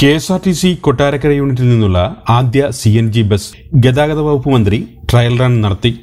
K S R T C Kottarakkara യൂണിറ്റിൽ നിന്നുള്ള ആദ്യ സി എൻ ജി ബസ് ഗതാഗത വകുപ്പ് മന്ത്രി ട്രയൽ റൺ നടത്തി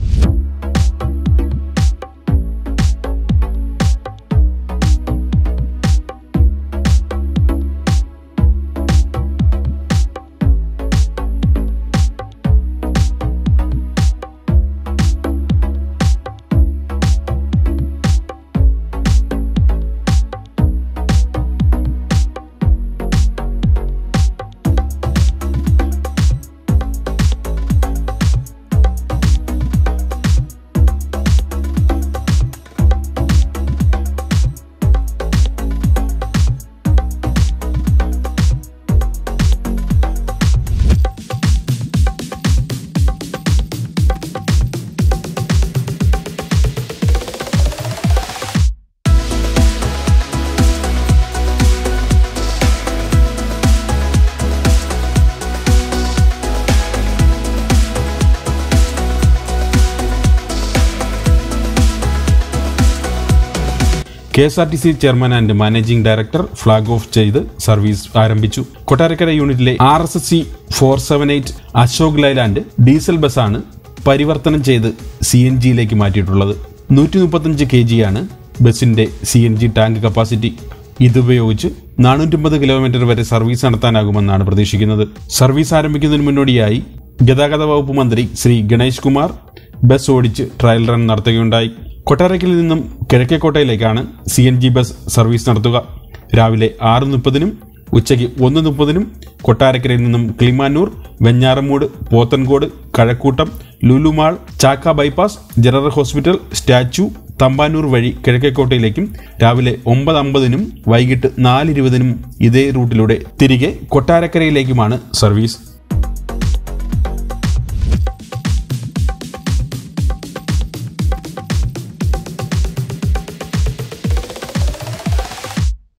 K S R T C chairman and managing director flag off ചെയ്ത് സർവീസ് ആരംഭിച്ചു കൊട്ടാരക്കര യൂണിറ്റിലെ R S S C four seven eight Ashok Leyland diesel ബസ്സാണ് പരിവർത്തനം ചെയ്ത് സി എൻ ജിയിലേക്ക് മാറ്റിയിട്ടുള്ളത് നൂറ്റി മുപ്പത്തഞ്ച് കെ ജിയാണ് ബസിന്റെ C N G tank capacity ഇതുപയോഗിച്ച് നാനൂറ്റമ്പത് കിലോമീറ്റർ വരെ സർവീസ് നടത്താനാകുമെന്നാണ് പ്രതീക്ഷിക്കുന്നത് സർവീസ് ആരംഭിക്കുന്നതിന് മുന്നോടിയായി ഗതാഗത വകുപ്പ് മന്ത്രി ശ്രീ ഗണേഷ് കുമാർ ബസ് ഓടിച്ച് ട്രയൽ റൺ നടത്തുകയുണ്ടായി കൊട്ടാരക്കലിൽ നിന്നും കിഴക്കേക്കോട്ടയിലേക്കാണ് C N G bus service നടത്തുക രാവിലെ ആറ് മുപ്പതിനും ഉച്ചയ്ക്ക് ഒന്ന് മുപ്പതിനും കൊട്ടാരക്കരയിൽ നിന്നും Kilimanoor Venjaramoodu Pothencode Kazhakoottam Lulu Mall Chakka bypass general hospital statue Thampanoor വഴി കിഴക്കേക്കോട്ടയിലേക്കും രാവിലെ ഒമ്പത് അമ്പതിനും വൈകിട്ട് നാല് ഇരുപതിനും ഇതേ റൂട്ടിലൂടെ തിരികെ കൊട്ടാരക്കരയിലേക്കുമാണ് സർവീസ്